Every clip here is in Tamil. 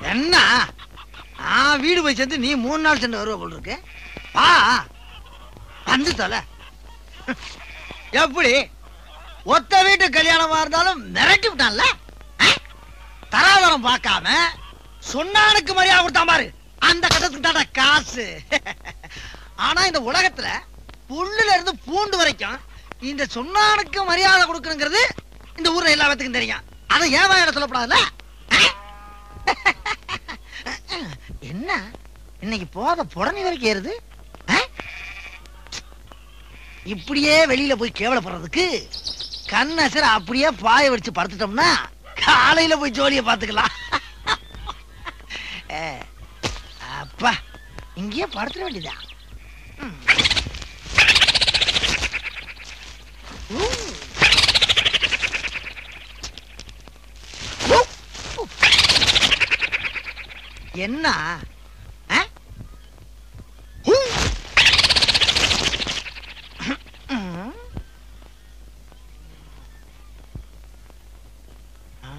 என்ன நான் வீடு போய் சேர்ந்து நீ மூணு நாள் சென்று வருவ போல் இருக்கு வா வந்து தொலை எப்படி ஒத்த வீட்டு கல்யாணமா இருந்தாலும் மிரட்டி விட்டான்ல ஆ? தராதரம் பார்க்காம சொன்னானுக்கு மரியாதை கொடுத்தான் பாரு அந்த கட்டத்துக்கு தான்டா காசு ஆனா இந்த உலகத்துல புல்லுல இருந்து பூண்டு வரைக்கும் இந்த சொன்னானுக்கு மரியாதை கொடுக்கணுங்கிறது இந்த ஊர்ல எல்லா பேத்துக்கும் தெரியும் அதை ஏன் வாயில சொல்லப்படாதுல்ல ஆ? என்ன இன்னைக்கு போத புடனி வரைக்கும் ஏறுது ஆ? இப்படியே வெளியில போய் கேவலப்படுறதுக்கு கண்ணசர அப்படியே பாய வச்சு படுத்துட்டோம்னா காலையில போய் ஜோலிய பாத்துக்கலாம் ஏ, அப்பா இங்கேயே படுத்துட வேண்டியதா ம். ஊ. ஊ. ஊ. என்ன ஆ? ஊ. ம். ஆ?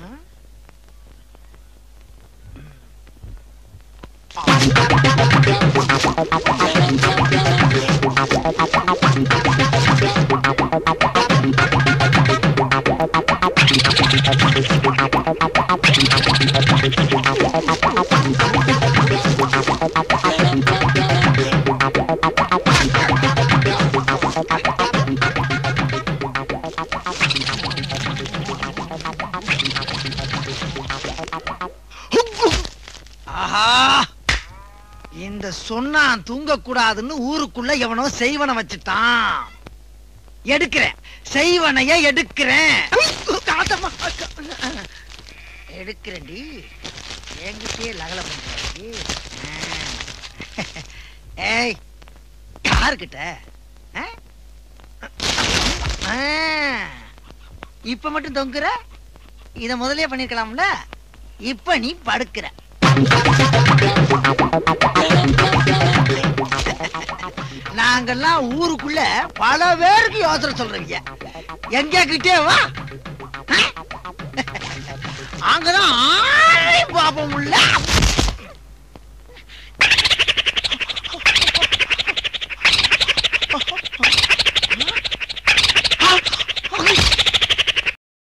ஆஹா இந்த சொன்னான் தூங்க கூடாதுன்னு ஊருக்குள்ள எவனோ செய்வன வச்சுட்டான் எடுக்கிறேன் செய்வனைய எடுக்கிறேன் காத்தம்மா. எடுக்கிறேன்டி என்கிட்டயே லகல பண்றாடி ஏய் யாருக்கிட்ட ஆ? ஆ. இப்ப மட்டும் தொங்குற இத முதல்லயே பண்ணிருக்கலாம்ல இப்ப நீ படுக்கிற நாங்கெல்லாம் ஊருக்குள்ள பல பேருக்கு யோசனை சொல்றீங்க எங்க கிட்டே வா அங்கதான் ஆளே பாப்போம் உள்ள